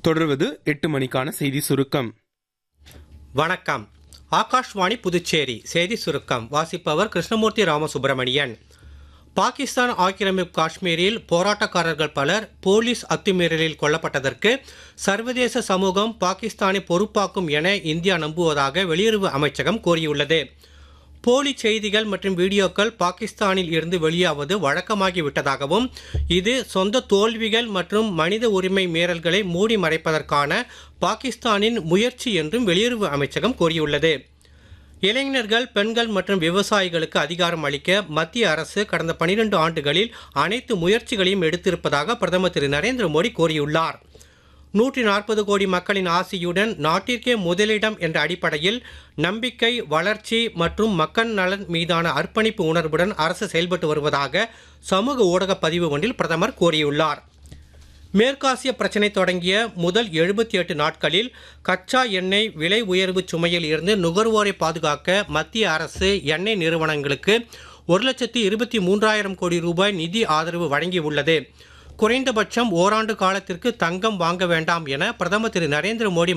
தொடர்வது எட்டு மணிக்கான செய்தி சுருக்கம் வணக்கம் ஆகாஷ்வாணி புதுச்சேரி செய்தி சுருக்கம் வாசிப்பவர் கிருஷ்ணமூர்த்தி ராமசுப்பிரமணியன் பாகிஸ்தான் ஆக்கிரமிப்பு காஷ்மீரில் போராட்டக்காரர்கள் பலர் போலீஸ் அத்துமீறலில் கொல்லப்பட்டதற்கு சர்வதேச சமூகம் பாகிஸ்தானை பொறுப்பாக்கும் என இந்தியா நம்புவதாக வெளியுறவு அமைச்சகம் கூறியுள்ளது போலி செய்திகள் மற்றும் வீடியோக்கள் பாகிஸ்தானில் இருந்து வெளியாவது வழக்கமாகிவிட்டதாகவும் இது சொந்த தோல்விகள் மற்றும் மனித உரிமை மீறல்களை மூடி மறைப்பதற்கான பாகிஸ்தானின் முயற்சி என்றும் வெளியுறவு அமைச்சகம் கூறியுள்ளது இளைஞர்கள் பெண்கள் மற்றும் விவசாயிகளுக்கு அதிகாரம் அளிக்க மத்திய அரசு கடந்த 12 ஆண்டுகளில் அனைத்து முயற்சிகளையும் எடுத்திருப்பதாக பிரதமர் திரு நரேந்திர மோடி கூறியுள்ளார் நூற்றி நாற்பது கோடி மக்களின் ஆசியுடன் நாட்டிற்கே முதலிடம் என்ற அடிப்படையில் நம்பிக்கை வளர்ச்சி மற்றும் மக்கள் நலன் மீதான அர்ப்பணிப்பு உணர்வுடன் அரசு செயல்பட்டு வருவதாக சமூக ஊடக பதிவு ஒன்றில் பிரதமர் கூறியுள்ளார் மேற்காசிய பிரச்சினை தொடங்கிய முதல் எழுபத்தி எட்டு நாட்களில் கச்சா எண்ணெய் விலை உயர்வு சுமையில் இருந்து நுகர்வோரை பாதுகாக்க மத்திய அரசு எண்ணெய் நிறுவனங்களுக்கு ஒரு லட்சத்தி இருபத்தி மூன்றாயிரம் கோடி ரூபாய் நிதி ஆதரவு வழங்கியுள்ளது குறைந்தபட்சம் ஓராண்டு காலத்திற்கு தங்கம் வாங்க வேண்டாம் என பிரதமர் திரு நரேந்திர மோடி